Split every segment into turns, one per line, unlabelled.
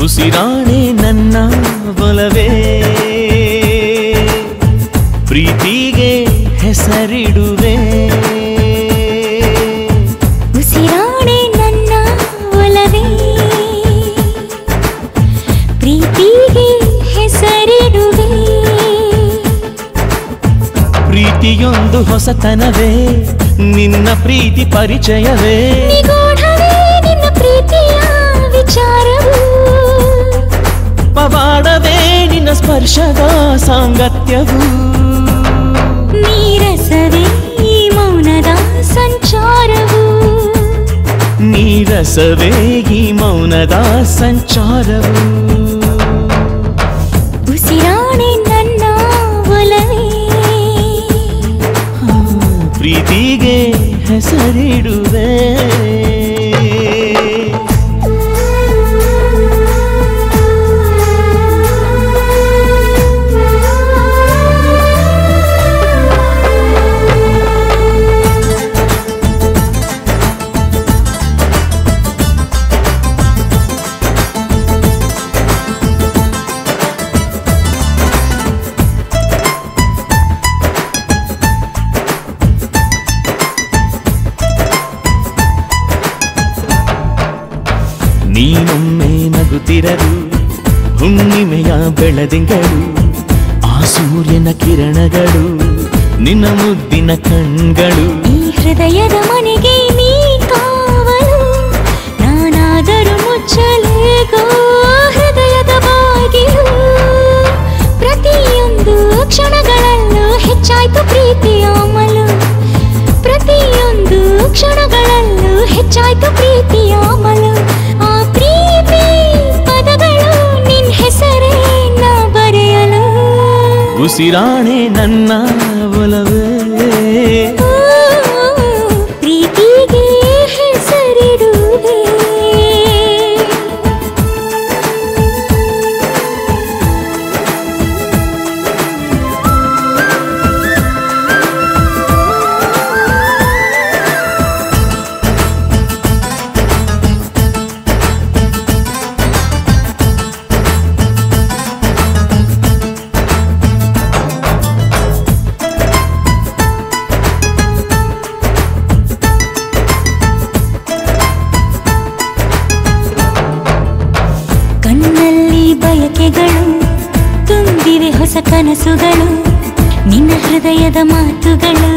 ಉಸಿರಾಣೆ ನನ್ನ ಒಲವೇ ಪ್ರೀತಿಗೆ ಹೆಸರಿಡುವೆ
ಉಸಿರಾಣೆ ನನ್ನ ಒಲವೇ ಪ್ರೀತಿಗೆ ಹೆಸರಿಡುವೆ
ಪ್ರೀತಿಯೊಂದು ಹೊಸತನವೇ ನಿನ್ನ ಪ್ರೀತಿ ಪರಿಚಯವೇ
ನಿಗೂಢವೇ ನಿನ್ನ ಪ್ರೀತಿಯ ವಿಚಾರವು
ಪವಾಡವೇ ನಿನ್ನ ಸ್ಪರ್ಶದ ಸಾಂಗತ್ಯವು
ನೀರಸವೇ ಈ ಮೌನದ ಸಂಚಾರವು
ನೀರಸವೇ ಈ ಮೌನದ ಸಂಚಾರವು
ಉಸಿರಾಣೆ ನನ್ನ ಒಲವೇ
ಪ್ರೀತಿಗೆ ಹೆಸರಿಡುವೆ ನೀನೊಮ್ಮೆ ನಗುತ್ತಿರಲು ಹುಣ್ಣಿಮೆಯ ಬೆಳದಿಂಗಳು ಆ ಸೂರ್ಯನ ಕಿರಣಗಳು ನಿನ್ನ ಮುದ್ದಿನ ಕಣ್ಗಳು
ಈ ಹೃದಯದ ಮನೆಗೆ ನೀ ಕಾವಲು ನಾನಾದರೂ ಮುಚ್ಚಲೇಗೋ ಹೃದಯದ ಬಾಗಿಲು ಪ್ರತಿಯೊಂದು ಕ್ಷಣಗಳಲ್ಲೂ ಹೆಚ್ಚಾಯ್ತು ಪ್ರೀತಿಯ ಅಮಲು ಪ್ರತಿಯೊಂದು ಕ್ಷಣಗಳಲ್ಲೂ ಹೆಚ್ಚಾಯ್ತು ಪ್ರೀತಿಯ ಅಮಲು ಆ ಪ್ರೀತಿ ಪದಗಳು ನಿನ್ ಹೆಸರೇ ನಾ ಬರೆಯಲು
ಉಸಿರಾಣೆ ನನ್ನ ಒಲವೇ
ಓ, ಪ್ರೀತಿಗೆ ಹೆಸರಿಡುವೆ ಕಣ್ಣಲ್ಲಿ ಬಯಕೆಗಳು ತುಂಬಿವೆ ಹೊಸ ಕನಸುಗಳು ನಿನ್ನ ಹೃದಯದ ಮಾತುಗಳು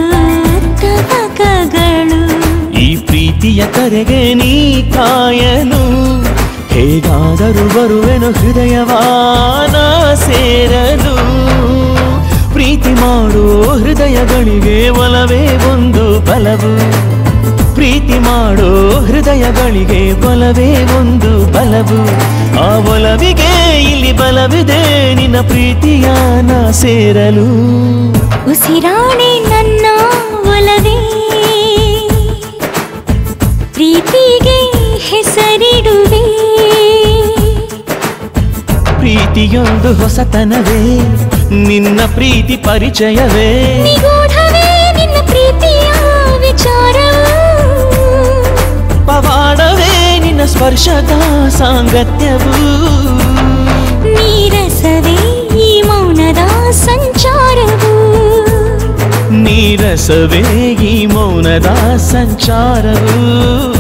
ತವಕಗಳು
ಈ ಪ್ರೀತಿಯ ಕರೆಗೆ ನೀ ಕಾಯಲು ಹೇಗಾದರೂ ಬರುವೆನು ಹೃದಯವಾನ ಸೇರಲು ಪ್ರೀತಿ ಮಾಡೋ ಹೃದಯಗಳಿಗೆ ಒಲವೇ ಒಂದು ಬಲವು ಪ್ರೀತಿ ಮಾಡೋ ಹೃದಯಗಳಿಗೆ ಬಲವೇ ಒಂದು ಬಲವು ಆ ಒಲವಿಗೆ ಇಲ್ಲಿ ಬಲವಿದೆ ನಿನ್ನ ಪ್ರೀತಿಯಾನ ಸೇರಲು
ಉಸಿರಾಣೆ ನನ್ನ ಒಲವೇ ಪ್ರೀತಿಗೆ ಹೆಸರಿಡುವೆ
ಪ್ರೀತಿಯೊಂದು ಹೊಸತನವೇ ನಿನ್ನ ಪ್ರೀತಿ ಪರಿಚಯವೇ
ನಿಗೂಢವೇ ನಿನ್ನ ಪ್ರೀತಿಯ ವಿಚಾರವು
ಪವಾಡವೇ ನಿನ್ನ ಸ್ಪರ್ಶದ ಸಾಂಗತ್ಯವು
ನೀರಸವೇ ಈ ಮೌನದ ಸಂಚಾರವು
ನೀರಸವೇ ಈ ಮೌನದ ಸಂಚಾರವು